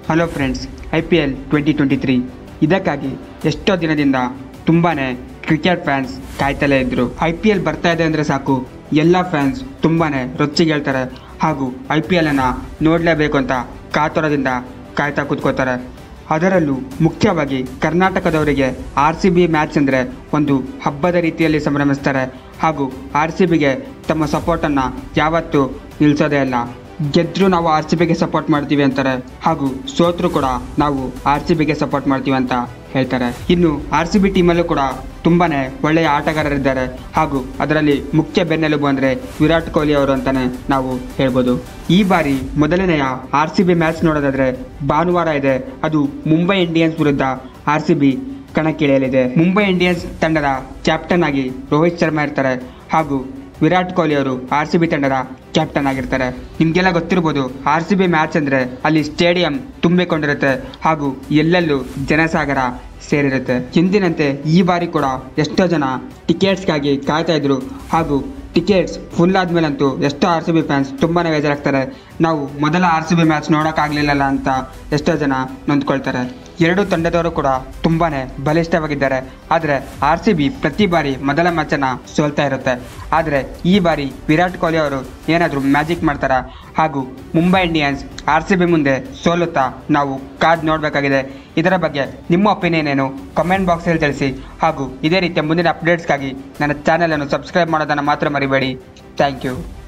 hello friends I P L twenty twenty three ಇದಕ್ಕಾಗಿ ಎಷ್ಟೋ ದಿನದಿಂದ ತುಂಬಾ ಕ್ರಿಕೆಟ್ ಫ್ಯಾನ್ಸ್ ಕಾಯ್ತಲೇ ಇದ್ದರು ಐ ಪಿ ಎಲ್ ಬರ್ತಾ ಇದೆ ಅಂದರೆ ಸಾಕು ಎಲ್ಲ ಫ್ಯಾನ್ಸ್ ತುಂಬಾ ರೊಚ್ಚಿಗೆ ಹೇಳ್ತಾರೆ ಹಾಗೂ ಐ ಪಿ ಎಲನ್ನು ನೋಡಲೇಬೇಕು ಅಂತ ಕಾತುರದಿಂದ ಕಾಯ್ತಾ ಕೂತ್ಕೋತಾರೆ ಅದರಲ್ಲೂ ಮುಖ್ಯವಾಗಿ ಕರ್ನಾಟಕದವರಿಗೆ ಆರ್ ಸಿ ಬಿ ಮ್ಯಾಚ್ ಅಂದರೆ ಒಂದು ಹಬ್ಬದ ರೀತಿಯಲ್ಲಿ ಸಂಭ್ರಮಿಸ್ತಾರೆ ಹಾಗೂ ಆರ್ ಸಿ ಬಿಗೆ ತಮ್ಮ ಸಪೋರ್ಟನ್ನು ಯಾವತ್ತೂ ನಿಲ್ಲಿಸೋದೇ ಇಲ್ಲ ಗೆದ್ದರೂ ನಾವು ಆರ್ ಸಿ ಬಿಗೆ ಸಪೋರ್ಟ್ ಮಾಡ್ತೀವಿ ಅಂತಾರೆ ಹಾಗೂ ಸೋತ್ರು ಕೂಡ ನಾವು ಆರ್ ಸಿ ಬಿಗೆ ಸಪೋರ್ಟ್ ಮಾಡ್ತೀವಿ ಅಂತ ಹೇಳ್ತಾರೆ ಇನ್ನು ಆರ್ ಸಿ ಬಿ ಟೀಮಲ್ಲೂ ಕೂಡ ತುಂಬಾ ಒಳ್ಳೆಯ ಆಟಗಾರರಿದ್ದಾರೆ ಹಾಗೂ ಅದರಲ್ಲಿ ಮುಖ್ಯ ಬೆನ್ನೆಲುಬು ಅಂದರೆ ವಿರಾಟ್ ಕೊಹ್ಲಿ ಅವರು ಅಂತಾನೆ ನಾವು ಹೇಳ್ಬೋದು ಈ ಬಾರಿ ಮೊದಲನೆಯ ಆರ್ ಸಿ ಬಿ ಮ್ಯಾಚ್ ನೋಡೋದಾದ್ರೆ ಭಾನುವಾರ ಇದೆ ಅದು ಮುಂಬೈ ಇಂಡಿಯನ್ಸ್ ವಿರುದ್ಧ ಆರ್ ಸಿ ಬಿ ಕಣಕ್ಕಿಳಿಯಲಿದೆ ಮುಂಬೈ ಇಂಡಿಯನ್ಸ್ ತಂಡದ ಕ್ಯಾಪ್ಟನ್ ಆಗಿ ರೋಹಿತ್ ಶರ್ಮಾ ಇರ್ತಾರೆ ಹಾಗೂ ವಿರಾಟ್ ಕೊಹ್ಲಿ ಅವರು ಆರ್ ಸಿ ಬಿ ತಂಡದ ಕ್ಯಾಪ್ಟನ್ ಆಗಿರ್ತಾರೆ ನಿಮಗೆಲ್ಲ ಗೊತ್ತಿರ್ಬೋದು ಆರ್ ಸಿ ಬಿ ಮ್ಯಾಚ್ ಅಂದರೆ ಅಲ್ಲಿ ಸ್ಟೇಡಿಯಂ ತುಂಬಿಕೊಂಡಿರುತ್ತೆ ಹಾಗೂ ಎಲ್ಲೆಲ್ಲೂ ಜನಸಾಗರ ಸೇರಿರುತ್ತೆ ಎಂದಿನಂತೆ ಈ ಬಾರಿ ಕೂಡ ಎಷ್ಟೋ ಜನ ಟಿಕೆಟ್ಸ್ಗಾಗಿ ಕಾಯ್ತಾ ಇದ್ರು ಹಾಗೂ ಟಿಕೆಟ್ಸ್ ಫುಲ್ ಆದ್ಮೇಲಂತೂ ಎಷ್ಟೋ ಆರ್ ಸಿ ಬಿ ಫ್ಯಾನ್ಸ್ ತುಂಬಾ ಬೇಜಾರಾಗ್ತಾರೆ ನಾವು ಮೊದಲ ಆರ್ ಸಿ ಬಿ ಮ್ಯಾಚ್ ನೋಡೋಕ್ಕಾಗಲಿಲ್ಲಲ್ಲ ಅಂತ ಎಷ್ಟೋ ಜನ ನೊಂದ್ಕೊಳ್ತಾರೆ ಎರಡೂ ತಂಡದವರು ಕೂಡ ತುಂಬಾ ಬಲಿಷ್ಠವಾಗಿದ್ದಾರೆ ಆದರೆ ಆರ್ ಸಿ ಬಿ ಪ್ರತಿ ಬಾರಿ ಮೊದಲ ಮ್ಯಾಚನ್ನು ಸೋಲ್ತಾ ಇರುತ್ತೆ ಆದರೆ ಈ ಬಾರಿ ವಿರಾಟ್ ಕೊಹ್ಲಿ ಅವರು ಏನಾದರೂ ಮ್ಯಾಜಿಕ್ ಮಾಡ್ತಾರಾ ಹಾಗೂ Mumbai Indians R C B ಮುಂದೆ ಸೋಲುತ್ತಾ ನಾವು ಕಾದ್ ನೋಡಬೇಕಾಗಿದೆ ಇದರ ಬಗ್ಗೆ ನಿಮ್ಮ ಒಪಿನಿಯನ್ ಏನು ಕಮೆಂಟ್ ಬಾಕ್ಸಲ್ಲಿ ತಿಳಿಸಿ ಹಾಗೂ ಇದೇ ರೀತಿಯ ಮುಂದಿನ ಅಪ್ಡೇಟ್ಸ್ಗಾಗಿ ನನ್ನ ಚಾನಲನ್ನು ಸಬ್ಸ್ಕ್ರೈಬ್ ಮಾಡೋದನ್ನು ಮಾತ್ರ ಮರಿಬೇಡಿ ಥ್ಯಾಂಕ್ ಯು